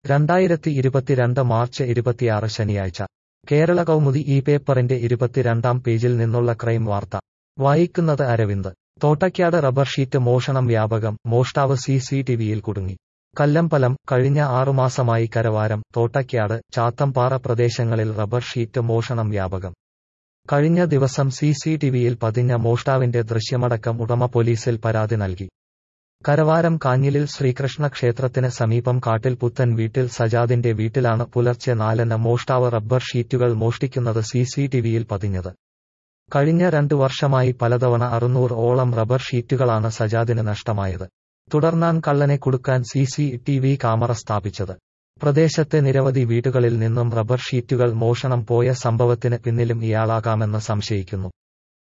രണ്ടായിരത്തി ഇരുപത്തിരണ്ട് മാർച്ച് ഇരുപത്തിയാറ് ശനിയാഴ്ച കേരള കൗമുദി ഈ പേപ്പറിന്റെ ഇരുപത്തിരണ്ടാം പേജിൽ നിന്നുള്ള ക്രൈം വാർത്ത വായിക്കുന്നത് അരവിന്ദ് തോട്ടയ്ക്കാട് റബ്ബർ ഷീറ്റ് മോഷണം വ്യാപകം മോഷ്ടാവ് സി സി ടിവിയിൽ കുടുങ്ങി കല്ലമ്പലം കഴിഞ്ഞ ആറുമാസമായി കരവാരം തോട്ടയ്ക്കാട് ചാത്തമ്പാറ പ്രദേശങ്ങളിൽ റബ്ബർ ഷീറ്റ് മോഷണം വ്യാപകം കഴിഞ്ഞ ദിവസം സി സി ടിവിയിൽ പതിഞ്ഞ മോഷ്ടാവിന്റെ ദൃശ്യമടക്കം ഉടമ പോലീസിൽ പരാതി നൽകി കരവാരം കാഞ്ഞിലിൽ ശ്രീകൃഷ്ണ ക്ഷേത്രത്തിന് സമീപം കാട്ടിൽ പുത്തൻ വീട്ടിൽ സജാദിന്റെ വീട്ടിലാണ് പുലർച്ചെ നാലിന് മോഷ്ടാവ് റബ്ബർ ഷീറ്റുകൾ മോഷ്ടിക്കുന്നത് സി സി ടിവിയിൽ പതിഞ്ഞത് കഴിഞ്ഞ രണ്ടു വർഷമായി പലതവണ അറുന്നൂറ് ഓളം റബ്ബർ ഷീറ്റുകളാണ് സജാദിന് നഷ്ടമായത് തുടർന്നാൻ കള്ളനെ കുടുക്കാൻ C C T V camera സ്ഥാപിച്ചത് പ്രദേശത്തെ നിരവധി വീടുകളിൽ നിന്നും റബ്ബർ ഷീറ്റുകൾ മോഷണം പോയ സംഭവത്തിന് പിന്നിലും ഇയാളാകാമെന്ന് സംശയിക്കുന്നു